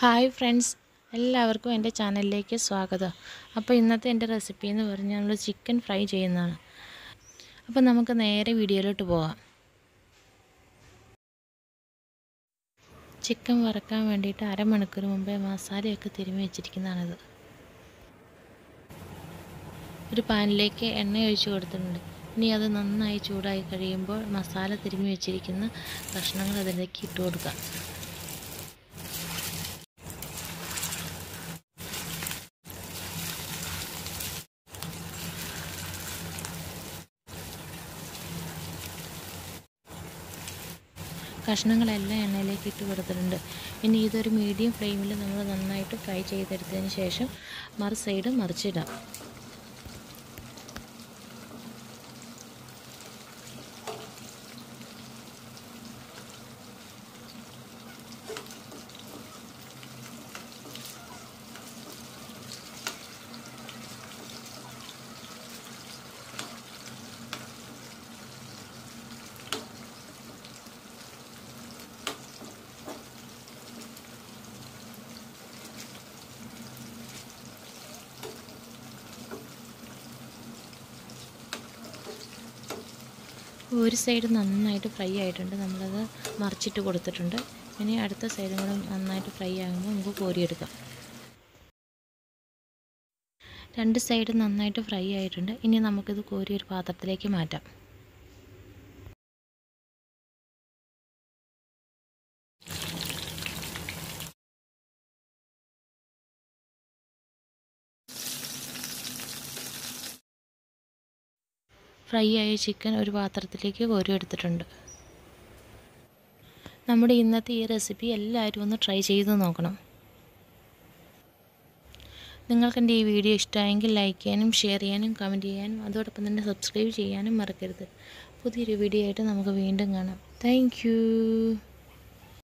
hi friends എല്ലാവർക്കും എൻ്റെ ചാനലിലേക്ക് സ്വാഗതം അപ്പോൾ ഇന്നത്തെ എൻ്റെ റെസിപ്പി എന്ന് പറഞ്ഞാൽ നമ്മൾ ചിക്കൻ ഫ്രൈ ചെയ്യുന്നതാണ് അപ്പോൾ നമുക്ക് നേരെ വീഡിയോയിലോട്ട് പോകാം ചിക്കൻ വറക്കാൻ വേണ്ടിയിട്ട് അരമണിക്കൂർ മുമ്പേ മസാലയൊക്കെ തിരുമ്മി വെച്ചിരിക്കുന്നതാണിത് ഒരു പാനിലേക്ക് എണ്ണ ഒഴിച്ച് കൊടുത്തിട്ടുണ്ട് ഇനി അത് നന്നായി ചൂടായി കഴിയുമ്പോൾ മസാല തിരുമ്മി വെച്ചിരിക്കുന്ന കഷ്ണങ്ങൾ അതിലേക്ക് ഇട്ട് കൊടുക്കാം കഷ്ണങ്ങളെല്ലാം എണ്ണയിലേക്ക് ഇട്ട് കൊടുത്തിട്ടുണ്ട് ഇനി ഇതൊരു മീഡിയം ഫ്ലെയിമിൽ നമ്മൾ നന്നായിട്ട് ഫ്രൈ ചെയ്തെടുത്തതിന് ശേഷം മറു സൈഡ് മറിച്ചിടാം ഒരു സൈഡ് നന്നായിട്ട് ഫ്രൈ ആയിട്ടുണ്ട് നമ്മളത് മറിച്ചിട്ട് കൊടുത്തിട്ടുണ്ട് ഇനി അടുത്ത സൈഡും കൂടെ നന്നായിട്ട് ഫ്രൈ ആകുമ്പോൾ നമുക്ക് കോരിയെടുക്കാം രണ്ട് സൈഡ് നന്നായിട്ട് ഫ്രൈ ആയിട്ടുണ്ട് ഇനി നമുക്കിത് കോരി ഒരു പാത്രത്തിലേക്ക് മാറ്റാം ഫ്രൈ ആയ ചിക്കൻ ഒരു പാത്രത്തിലേക്ക് കോരി എടുത്തിട്ടുണ്ട് നമ്മുടെ ഇന്നത്തെ ഈ റെസിപ്പി എല്ലാവരും ഒന്ന് ട്രൈ ചെയ്ത് നോക്കണം നിങ്ങൾക്ക് എൻ്റെ ഈ വീഡിയോ ഇഷ്ടമായെങ്കിൽ ലൈക്ക് ചെയ്യാനും ഷെയർ ചെയ്യാനും കമൻറ്റ് ചെയ്യാനും അതോടൊപ്പം തന്നെ സബ്സ്ക്രൈബ് ചെയ്യാനും മറക്കരുത് പുതിയൊരു വീഡിയോ ആയിട്ട് നമുക്ക് വീണ്ടും കാണാം താങ്ക്